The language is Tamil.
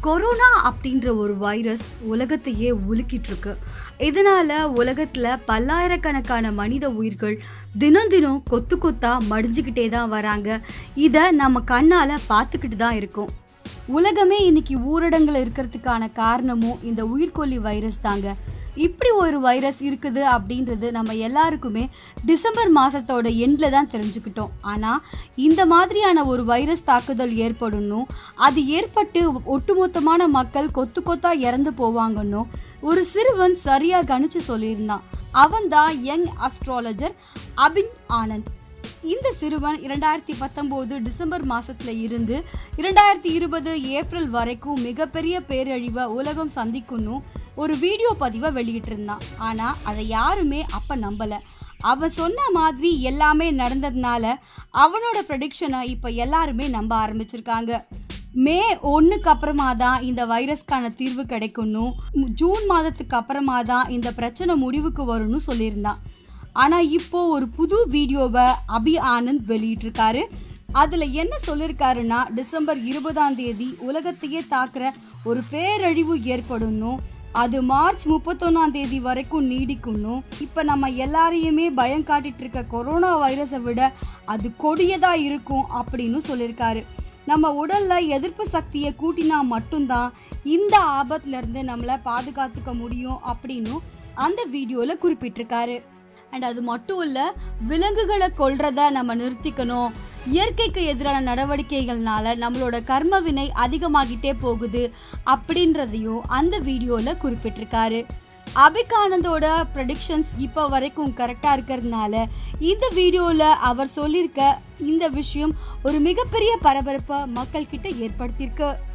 கொரோனா அப்படின்ற ஒரு வைரஸ் உலகத்தையே உலுக்கிட்டு இருக்கு இதனால உலகத்துல பல்லாயிரக்கணக்கான மனித உயிர்கள் தினம் தினம் கொத்து கொத்தா மடிஞ்சுக்கிட்டே தான் வராங்க இதை நம்ம கண்ணால பார்த்துக்கிட்டு தான் இருக்கோம் உலகமே இன்னைக்கு ஊரடங்குல இருக்கிறதுக்கான காரணமும் இந்த உயிர்கொல்லி வைரஸ் தாங்க இப்படி ஒரு வைரஸ் இருக்குது அப்படின்றது நம்ம எல்லாருக்குமே டிசம்பர் மாதத்தோட எண்டில் தான் தெரிஞ்சுக்கிட்டோம் ஆனால் இந்த மாதிரியான ஒரு வைரஸ் தாக்குதல் ஏற்படணும் அது ஏற்பட்டு ஒட்டுமொத்தமான மக்கள் கொத்து கொத்தா இறந்து போவாங்கன்னு ஒரு சிறுவன் சரியாக கணிச்சு சொல்லியிருந்தான் அவன் தான் யங் அஸ்ட்ராலஜர் அபின் ஆனந்த் இந்த சிறுவன் இரண்டாயிரத்தி பத்தொம்போது டிசம்பர் மாசத்துல இருந்து இரண்டாயிரத்தி இருபது ஏப்ரல் வரைக்கும் மிகப்பெரிய பேரழிவை உலகம் சந்திக்கணும் ஒரு வீடியோ பதிவை வெளியிட்டிருந்தான் ஆனா அதை யாருமே அப்ப நம்பல அவன் சொன்ன மாதிரி எல்லாமே நடந்ததுனால அவனோட ப்ரெடிக்ஷனை இப்ப எல்லாருமே நம்ப ஆரம்பிச்சிருக்காங்க மே ஒன்றுக்கு அப்புறமா தான் இந்த வைரஸ்க்கான தீர்வு கிடைக்கணும் ஜூன் மாதத்துக்கு அப்புறமா தான் இந்த பிரச்சனை முடிவுக்கு வரும்னு சொல்லியிருந்தான் ஆனால் இப்போ ஒரு புது வீடியோவை அபி ஆனந்த் வெளியிட்டிருக்காரு அதில் என்ன சொல்லியிருக்காருன்னா டிசம்பர் இருபதாம் தேதி உலகத்தையே தாக்குற ஒரு பேரழிவு ஏற்படணும் அது மார்ச் முப்பத்தொன்னாம் தேதி வரைக்கும் நீடிக்கணும் இப்போ நம்ம எல்லாரையுமே பயம் காட்டிட்டு இருக்க கொரோனா வைரஸை விட அது கொடியதா இருக்கும் அப்படின்னு சொல்லியிருக்காரு நம்ம உடல்ல எதிர்ப்பு சக்தியை கூட்டினா மட்டும்தான் இந்த ஆபத்துல இருந்து நம்மளை பாதுகாத்துக்க முடியும் அப்படின்னு அந்த வீடியோல குறிப்பிட்டிருக்காரு அண்ட் அது மட்டும் இல்ல விலங்குகளை கொல்றத நம்ம நிறுத்திக்கணும் இயற்கைக்கு எதிரான நடவடிக்கைகள்னால நம்மளோட கர்ம வினை அதிகமாகிட்டே போகுது அப்படின்றதையும் அந்த வீடியோல குறிப்பிட்டிருக்காரு அபிகானந்தோட ப்ரெடிக்ஷன்ஸ் இப்போ வரைக்கும் கரெக்டாக இருக்கிறதுனால இந்த வீடியோவில் அவர் சொல்லியிருக்க இந்த விஷயம் ஒரு மிகப்பெரிய பரபரப்பை மக்கள்கிட்ட ஏற்படுத்தியிருக்கு